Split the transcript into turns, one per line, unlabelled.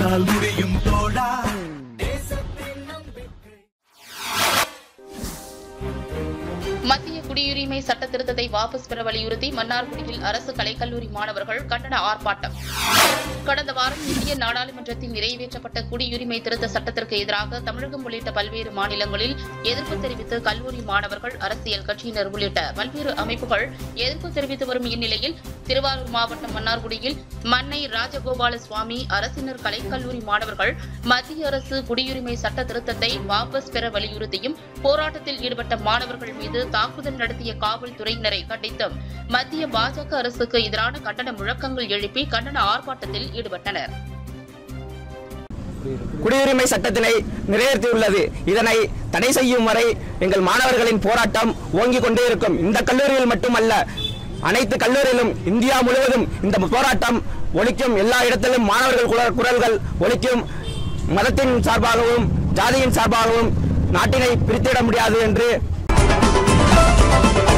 உன்னால் முடியும் தோழா
மத்திய குடியுரிமை சட்ட திருத்தத்தை வாபஸ் பெற வலியுறுத்தி மன்னார்குடியில் அரசு கலைக்கல்லூரி மாணவர்கள் கண்டன ஆர்ப்பாட்டம் கடந்த வாரம் இந்திய நாடாளுமன்றத்தில் நிறைவேற்றப்பட்ட குடியுரிமை திருத்த சட்டத்திற்கு எதிராக தமிழகம் உள்ளிட்ட பல்வேறு மாநிலங்களில் எதிர்ப்பு தெரிவித்து கல்லூரி மாணவர்கள் அரசியல் கட்சியினர் உள்ளிட்ட பல்வேறு அமைப்புகள் எதிர்ப்பு தெரிவித்து வரும் இந்நிலையில் திருவாரூர் மாவட்டம் மன்னார்குடியில் மன்னை ராஜகோபால சுவாமி அரசினர் கலைக்கல்லூரி மாணவர்கள் மத்திய அரசு குடியுரிமை சட்ட திருத்தத்தை வாபஸ் பெற வலியுறுத்தியும் போராட்டத்தில் ஈடுபட்ட மாணவர்கள் மீது தாக்குதல் நடத்திய காவல்துறையினரை கண்டித்தும் மத்திய பாஜக அரசுக்கு எதிரான கண்டன முழக்கங்கள் எழுப்பி கண்டன ஆர்ப்பாட்டத்தில் ஈடுபட்டனர்
குடியுரிமை சட்டத்தினை நிறைவேற்றியுள்ளது இதனை தடை செய்யும் வரை எங்கள் மாணவர்களின் போராட்டம் ஓங்கிக் கொண்டே இருக்கும் இந்த கல்லூரியில் மட்டுமல்ல அனைத்து கல்லூரியிலும் இந்தியா முழுவதும் இந்த போராட்டம் ஒலிக்கும் எல்லா இடத்திலும் மாணவர்கள் குரல் குரல்கள் ஒலிக்கும் மதத்தின் சார்பாகவும் ஜாதியின் சார்பாகவும் நாட்டினை பிரித்திட முடியாது என்று